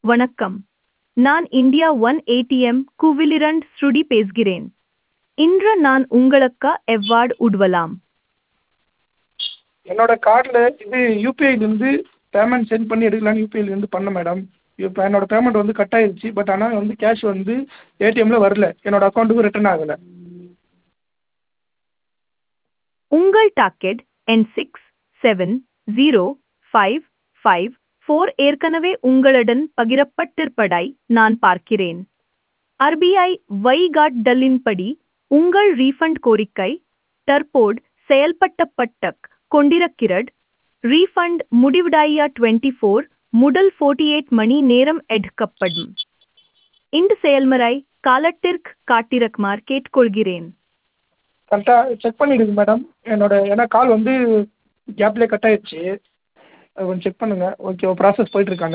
வணக்கம் நான் India one ATM குவிலிரண்ட் ஸ்ருடி பேசுகிறேன் இன்று நான் உங்களுக்கு எவ்வாறு உதவலாம் என்னோட கார்டில் இது யூபிஐலேருந்து பேமெண்ட் சென்ட் பண்ணி எடுக்கலான்னு யூபிஐலேருந்து பண்ணேன் மேடம் இப்போ என்னோட பேமெண்ட் வந்து கட் ஆயிருச்சு பட் ஆனால் வந்து கேஷ் வந்து ஏடிஎம்மில் வரல என்னோட அக்கௌண்ட்டுக்கும் ரிட்டர்ன் ஆகலை உங்கள் டாக்கெட் என் six seven zero five five four ஏற்கனவே உங்களுடன் பகிரப்பட்டிருப்பதை நான் பார்க்கிறேன் ஆர்பிஐ வழிகாட்டுதலின்படி உங்கள் ரீஃபண்ட் கோரிக்கை தற்போது செயல்பட்டப்பட்ட கொண்டிருக்கிறது ரீஃபண்ட் முடிவடைய டுவெண்ட்டி ஃபோர் முதல் ஃபோர்ட்டி எயிட் மணி நேரம் எடுக்கப்படும் இந்த செயல்முறை காலத்திற்கு காட்டிருக்குமாறு கேட்டுக்கொள்கிறேன் கரெக்டாக செக் பண்ணிவிடுங்க மேடம் என்னோட ஏன்னா கால் வந்து கேப்லேயே கட் ஆயிருச்சு அது கொஞ்சம் செக் பண்ணுங்கள் ஓகே ப்ராசஸ் போயிட்டுருக்கான்னு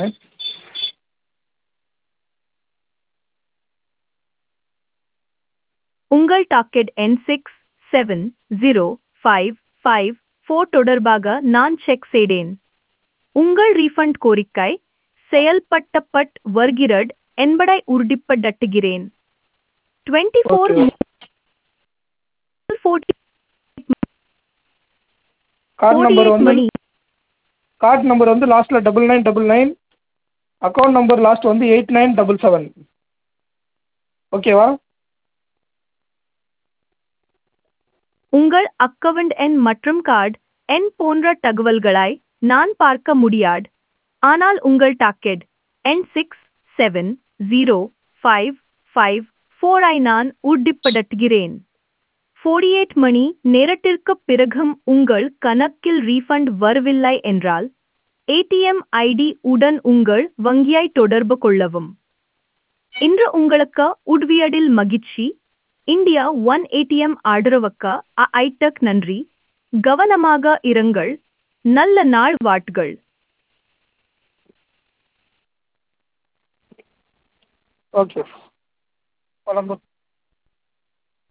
உங்கள் டாக்கெட் எண் six seven zero five five four தொடர்பாக நான் செக் செய்தேன் உங்கள் ரீஃபண்ட் கோரிக்கை செயல்பட்டப்பட் வருகிறது என்பதை உறுதிப்படுத்துகிறேன் twenty four Okay. Card number வந்து மணி கார்டு நம்பர் வந்து லாஸ்ட்டில் double nine double nine account number last வந்து எயிட் நைன் டபுள் செவன் ஓகேவா உங்கள் அக்கவுண்ட் எண் மற்றும் கார்டு எண் போன்ற தகவல்களை நான் பார்க்க முடியாது ஆனால் உங்கள் டாக்கெட் எண் six seven zero five five four ஐ நான் உறுதிப்படுத்துகிறேன் ஃபோர்டி எயிட் மணி நேரத்திற்குப் பிறகும் உங்கள் கணக்கில் ரீஃபண்ட் வரவில்லை என்றால் ஏடிஎம் ஐடி உடன் உங்கள் வங்கியை தொடர்பு கொள்ளவும் இன்று உங்களுக்கு உதவியதில் மகிழ்ச்சி இந்தியா ஒன் ஏடிஎம் ஆதரவுக்கு ஐடக் நன்றி கவனமாக இருங்கள் நல்ல நாள் வாட்கள் ஓகே வழங்கும்